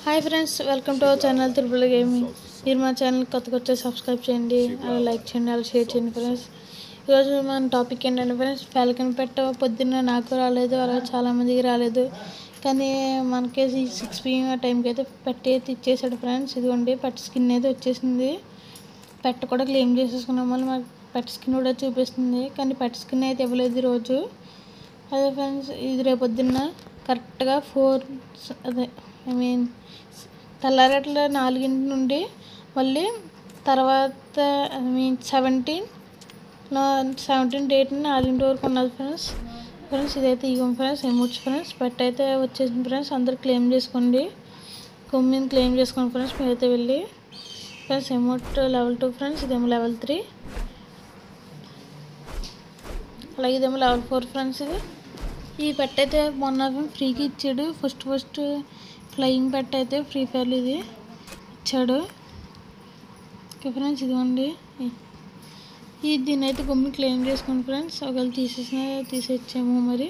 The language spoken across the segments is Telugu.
Hi friends welcome to our channel triple gaming మీరు మా ఛానల్ కొత్తగా వచ్చే సబ్స్క్రైబ్ చేయండి అలా లైక్ చేయండి అలా షేర్ చేయండి ఫ్రెండ్స్ ఈరోజు మన టాపిక్ ఏంటంటే ఫ్రెండ్స్ ఫాల్కన్ పెట్ట పొద్దున్న నాకు రాలేదు అలాగే చాలామందికి రాలేదు కానీ మనకి సిక్స్ పిఎం ఆ టైంకి అయితే పెట్టి అయితే ఇచ్చేసాడు ఫ్రెండ్స్ ఇదిగోండి పెట్ స్కిన్ అయితే వచ్చేసింది పెట్ట కూడా క్లెయిమ్ చేసేసుకున్నాం మళ్ళీ మాకు పెట్ స్కిన్ కూడా చూపిస్తుంది కానీ పెట్ స్కిన్ అయితే ఇవ్వలేదు ఈరోజు అదే ఫ్రెండ్స్ ఇది రేపు పొద్దున్న కరెక్ట్గా ఫోర్ అదే ఐ మీన్ తెల్లారట్ల నాలుగింటి నుండి మళ్ళీ తర్వాత I mean seventeen seventeen date నాలుగింటి వరకు ఉన్నది ఫ్రెండ్స్ ఫ్రెండ్స్ ఇదైతే ఇగం ఫ్రెండ్స్ ఎమోట్స్ ఫ్రెండ్స్ పెట్ అయితే వచ్చేసింది ఫ్రెండ్స్ అందరు క్లెయిమ్ చేసుకోండి కొమ్మిని క్లెయిమ్ చేసుకోండి ఫ్రెండ్స్ మీరైతే వెళ్ళి friends emote level two friends ఇదేమో లెవెల్ త్రీ అలాగే ఇదేమో లెవెల్ ఫోర్ ఫ్రెండ్స్ ఇది ఈ పెట్ అయితే మొన్న ఫ్రీకి ఇచ్చాడు ఫస్ట్ ఫస్ట్ ఫ్లయింగ్ పెట్ అయితే ఫ్రీ ఫైర్ ఇది ఇచ్చాడు ఓకే ఫ్రెండ్స్ ఇదిగోండి ఈ దీన్ని అయితే గమ్మి క్లెయిమ్ చేసుకోండి ఫ్రెండ్స్ ఒకవేళ తీసేసిన తీసేచ్చాము మరి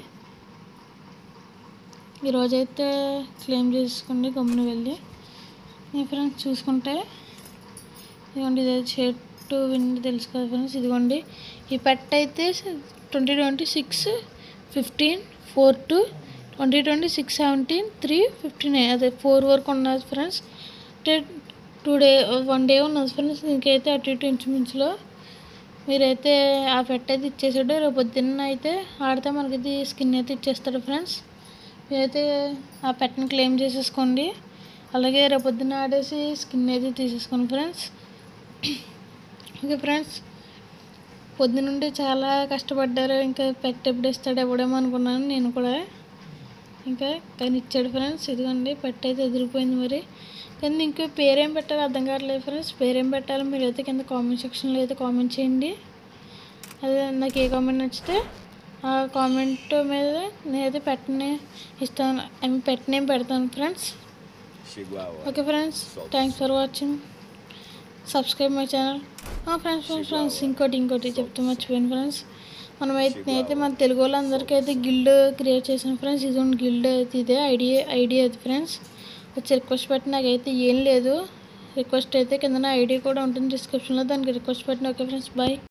ఈరోజైతే క్లెయిమ్ చేసుకోండి గమ్మున వెళ్ళి ఈ ఫ్రెండ్స్ చూసుకుంటే ఇదిగోండి ఇది చెట్టు విండి తెలుసు కదా ఫ్రెండ్స్ ఇదిగోండి ఈ పెట్ అయితే twenty twenty six fifteen four to twenty twenty six seventeen three fifteen అదే ఫోర్ వరకు ఉన్నది ఫ్రెండ్స్ అంటే టూ డే వన్ డే ఉన్నది ఫ్రెండ్స్ ఇంకైతే అటు ఇటు ఇంచుమించులో మీరైతే ఆ పెట్ అయితే ఇచ్చేసాడు రేపు పొద్దున్న అయితే ఆడితే మనకి ఇది స్కిన్ అయితే ఇచ్చేస్తాడు ఫ్రెండ్స్ మీరైతే ఆ పెట్టని క్లెయిమ్ చేసేసుకోండి అలాగే రేపు పొద్దున్న ఆడేసి స్కిన్ అయితే తీసేసుకోండి ఫ్రెండ్స్ ఓకే ఫ్రెండ్స్ పొద్దునుండి చాలా కష్టపడ్డారు ఇంకా పెట్ ఎప్పుడు ఇస్తాడు ఇవ్వడేమో అనుకున్నాను నేను కూడా ఇంకా కానీ ఇచ్చాడు ఫ్రెండ్స్ ఇదిగోండి పెట్ అయితే ఎదిరిపోయింది మరి కానీ ఇంకో పేరేం పెట్టాలో అర్థం కావట్లేదు ఫ్రెండ్స్ పేరేం పెట్టాలో మీరు అయితే కింద కామెంట్ సెక్షన్లో అయితే కామెంట్ చేయండి అదే నాకు ఏ కామెంట్ నచ్చితే ఆ కామెంట్ మీద నేనైతే పెట్టని ఇస్తాను ఐ మీన్ పెట్ నేమ్ పెడతాను friends Chihuahua. Okay friends thanks for watching subscribe my channel friends friends friends ఇంకోటి ఇంకోటి చెప్తూ మర్చిపోయాను ఫ్రెండ్స్ మనమైతే నేనైతే మన తెలుగు వాళ్ళందరికీ అయితే గిల్డ్ క్రియేట్ చేసాను ఫ్రెండ్స్ ఇది గిల్డ్ అయితే ఇదే ఐడియా ఐడియా అది ఫ్రెండ్స్ వచ్చి రిక్వెస్ట్ పెట్టి నాకైతే ఏం లేదు రిక్వెస్ట్ అయితే కింద ఐడి కూడా ఉంటుంది డిస్క్రిప్షన్లో దానికి రిక్వెస్ట్ పెట్టిన ఓకే ఫ్రెండ్స్ బాయ్